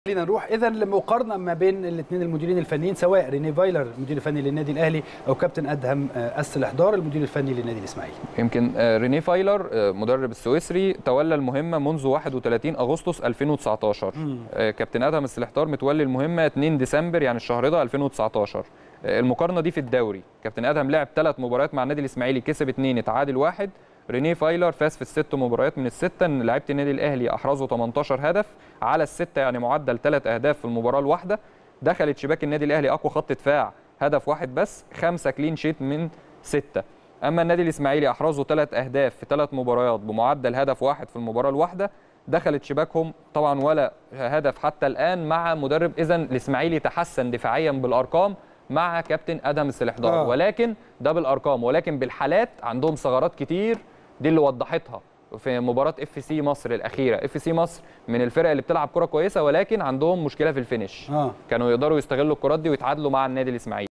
خلينا نروح اذا لمقارنه ما بين الاثنين المديرين الفنيين سواء ريني فايلر المدير الفني للنادي الاهلي او كابتن ادهم اس الاحضار المدير الفني للنادي الاسماعيلي يمكن آه، ريني فايلر آه، مدرب السويسري تولى المهمه منذ 31 اغسطس 2019 آه، كابتن ادهم السلحتار متولي المهمه 2 ديسمبر يعني الشهر ده 2019 آه، المقارنه دي في الدوري كابتن ادهم لعب ثلاث مباريات مع النادي الاسماعيلي كسب اثنين اتعادل واحد ريني فايلر فاز في الست مباريات من السته ان لعيبه النادي الاهلي احرزوا 18 هدف على السته يعني معدل ثلاث اهداف في المباراه الواحده دخلت شباك النادي الاهلي اقوى خط دفاع هدف واحد بس خمسه كلين شيت من سته اما النادي الاسماعيلي احرزوا ثلاث اهداف في ثلاث مباريات بمعدل هدف واحد في المباراه الواحده دخلت شباكهم طبعا ولا هدف حتى الان مع مدرب اذا الاسماعيلي تحسن دفاعيا بالارقام مع كابتن ادهم السلحدار آه. آه. ولكن ده بالارقام ولكن بالحالات عندهم ثغرات كتير دي اللي وضحتها في مباراه اف سي مصر الاخيره اف سي مصر من الفرق اللي بتلعب كره كويسه ولكن عندهم مشكله في الفينش اه كانوا يقدروا يستغلوا الكرات دي ويتعادلوا مع النادي الاسماعيلي